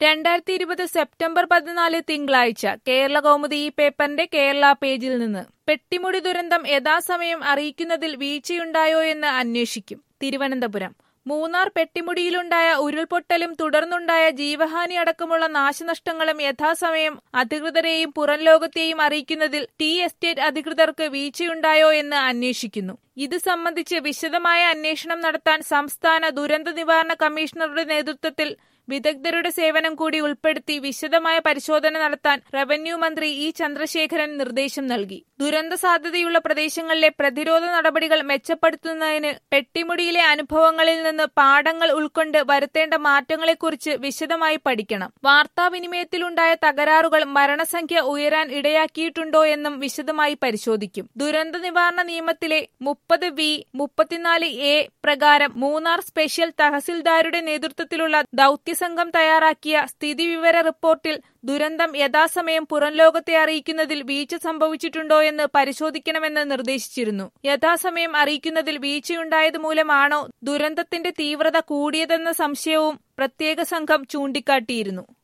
രണ്ടായിരത്തി ഇരുപത് സെപ്റ്റംബർ പതിനാല് തിങ്കളാഴ്ച കേരള കൗമുദി ഈ പേപ്പറിന്റെ കേരള പേജിൽ നിന്ന് പെട്ടിമുടി ദുരന്തം യഥാസമയം അറിയിക്കുന്നതിൽ വീഴ്ചയുണ്ടായോ എന്ന് അന്വേഷിക്കും തിരുവനന്തപുരം മൂന്നാർ പെട്ടിമുടിയിലുണ്ടായ ഉരുൾപൊട്ടലും തുടർന്നുണ്ടായ ജീവഹാനി അടക്കമുള്ള നാശനഷ്ടങ്ങളും യഥാസമയം അധികൃതരെയും പുറം ലോകത്തെയും അറിയിക്കുന്നതിൽ ടി എസ്റ്റേറ്റ് അധികൃതർക്ക് വീഴ്ചയുണ്ടായോ എന്ന് അന്വേഷിക്കുന്നു ഇത് സംബന്ധിച്ച് വിശദമായ അന്വേഷണം നടത്താൻ സംസ്ഥാന ദുരന്ത നിവാരണ കമ്മീഷണറുടെ നേതൃത്വത്തിൽ വിദഗ്ധരുടെ സേവനം കൂടി ഉൾപ്പെടുത്തി വിശദമായ പരിശോധന നടത്താൻ റവന്യൂ മന്ത്രി ഇ ചന്ദ്രശേഖരൻ നിർദ്ദേശം നൽകി ദുരന്ത സാധ്യതയുള്ള പ്രദേശങ്ങളിലെ പ്രതിരോധ നടപടികൾ മെച്ചപ്പെടുത്തുന്നതിന് പെട്ടിമുടിയിലെ അനുഭവങ്ങളിൽ നിന്ന് പാഠങ്ങൾ ഉൾക്കൊണ്ട് വരുത്തേണ്ട മാറ്റങ്ങളെക്കുറിച്ച് വിശദമായി പഠിക്കണം വാർത്താവിനിമയത്തിലുണ്ടായ തകരാറുകൾ മരണസംഖ്യ ഉയരാൻ ഇടയാക്കിയിട്ടുണ്ടോ എന്നും വിശദമായി പരിശോധിക്കും ദുരന്ത നിവാരണ നിയമത്തിലെ മുപ്പത് വി മുപ്പത്തിനാല് എ പ്രകാരം മൂന്നാർ സ്പെഷ്യൽ തഹസിൽദാരുടെ നേതൃത്വത്തിലുള്ള ദൌത്യസംഘം തയ്യാറാക്കിയ സ്ഥിതിവിവര റിപ്പോർട്ടിൽ ദുരന്തം യഥാസമയം പുറംലോകത്തെ അറിയിക്കുന്നതിൽ വീഴ്ച സംഭവിച്ചിട്ടുണ്ടോ എന്ന് പരിശോധിക്കണമെന്ന് നിർദ്ദേശിച്ചിരുന്നു യഥാസമയം അറിയിക്കുന്നതിൽ വീഴ്ചയുണ്ടായത് മൂലമാണോ ദുരന്തത്തിന്റെ തീവ്രത കൂടിയതെന്ന സംശയവും പ്രത്യേക സംഘം ചൂണ്ടിക്കാട്ടിയിരുന്നു